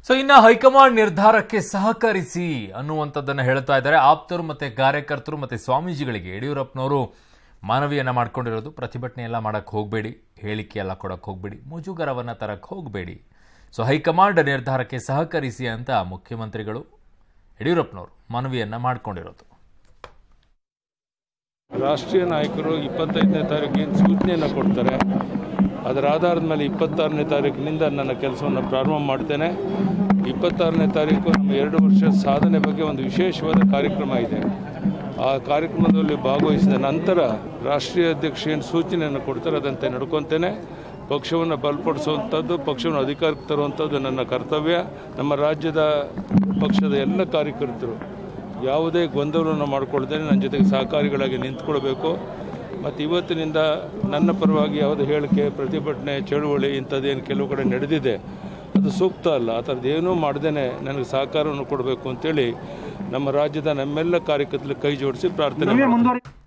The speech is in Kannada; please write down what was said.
ಸೊ ಇನ್ನು ಹೈಕಮಾಂಡ್ ನಿರ್ಧಾರಕ್ಕೆ ಸಹಕರಿಸಿ ಅನ್ನುವಂಥದ್ದನ್ನು ಹೇಳ್ತಾ ಇದ್ದಾರೆ ಆಪ್ತರು ಮತ್ತೆ ಕಾರ್ಯಕರ್ತರು ಮತ್ತೆ ಸ್ವಾಮೀಜಿಗಳಿಗೆ ಯಡಿಯೂರಪ್ಪನವರು ಮಾನವಿಯನ್ನ ಮಾಡ್ಕೊಂಡಿರೋದು ಪ್ರತಿಭಟನೆ ಎಲ್ಲ ಮಾಡಕ್ಕೆ ಹೋಗಬೇಡಿ ಹೇಳಿಕೆ ಎಲ್ಲ ಕೊಡಕ್ಕೆ ಹೋಗಬೇಡಿ ಮುಜುಗರವನ್ನ ತರಕ್ಕೆ ಹೋಗಬೇಡಿ ಸೊ ಹೈಕಮಾಂಡ್ ನಿರ್ಧಾರಕ್ಕೆ ಸಹಕರಿಸಿ ಅಂತ ಮುಖ್ಯಮಂತ್ರಿಗಳು ಯಡಿಯೂರಪ್ಪನವರು ಮನವಿಯನ್ನ ಮಾಡ್ಕೊಂಡಿರೋದು ರಾಷ್ಟ್ರೀಯ ನಾಯಕರು ಇಪ್ಪತ್ತೈದನೇ ತಾರೀಕಿನ ಸೂಚನೆಯನ್ನು ಕೊಡ್ತಾರೆ ಅದರ ಆಧಾರದ ಮೇಲೆ ಇಪ್ಪತ್ತಾರನೇ ತಾರೀಕಿನಿಂದ ನನ್ನ ಕೆಲಸವನ್ನು ಪ್ರಾರಂಭ ಮಾಡ್ತೇನೆ ಇಪ್ಪತ್ತಾರನೇ ತಾರೀಕು ನಮ್ಮ ಎರಡು ವರ್ಷ ಸಾಧನೆ ಬಗ್ಗೆ ಒಂದು ವಿಶೇಷವಾದ ಕಾರ್ಯಕ್ರಮ ಇದೆ ಆ ಕಾರ್ಯಕ್ರಮದಲ್ಲಿ ಭಾಗವಹಿಸಿದ ನಂತರ ರಾಷ್ಟ್ರೀಯ ಅಧ್ಯಕ್ಷ ಏನು ಸೂಚನೆಯನ್ನು ಕೊಡ್ತಾರೆ ಅದಂತೆ ನಡ್ಕೊತೇನೆ ಪಕ್ಷವನ್ನು ಬಲಪಡಿಸುವಂಥದ್ದು ಪಕ್ಷವನ್ನು ಅಧಿಕಾರಕ್ಕೆ ತರುವಂಥದ್ದು ನನ್ನ ಕರ್ತವ್ಯ ನಮ್ಮ ರಾಜ್ಯದ ಪಕ್ಷದ ಎಲ್ಲ ಕಾರ್ಯಕರ್ತರು ಯಾವುದೇ ಗೊಂದಲವನ್ನು ಮಾಡಿಕೊಳ್ದೇನೆ ನನ್ನ ಜೊತೆಗೆ ಸಹಕಾರಿಗಳಾಗಿ ನಿಂತ್ಕೊಳ್ಬೇಕು ಮತ್ತು ಇವತ್ತಿನಿಂದ ನನ್ನ ಪರವಾಗಿ ಯಾವುದೇ ಹೇಳಿಕೆ ಪ್ರತಿಭಟನೆ ಚಳುವಳಿ ಇಂಥದ್ದೇನು ಕೆಲವು ಕಡೆ ನಡೆದಿದೆ ಅದು ಸೂಕ್ತ ಅಲ್ಲ ಆ ಥರದ್ದು ಏನೂ ಮಾಡ್ದೇ ನನಗೆ ಸಹಕಾರವನ್ನು ಕೊಡಬೇಕು ಅಂತೇಳಿ ನಮ್ಮ ರಾಜ್ಯದ ನಮ್ಮೆಲ್ಲ ಕಾರ್ಯಕರ್ತರಿಗೆ ಕೈ ಜೋಡಿಸಿ ಪ್ರಾರ್ಥನೆ ಮಾಡ್ತೀನಿ.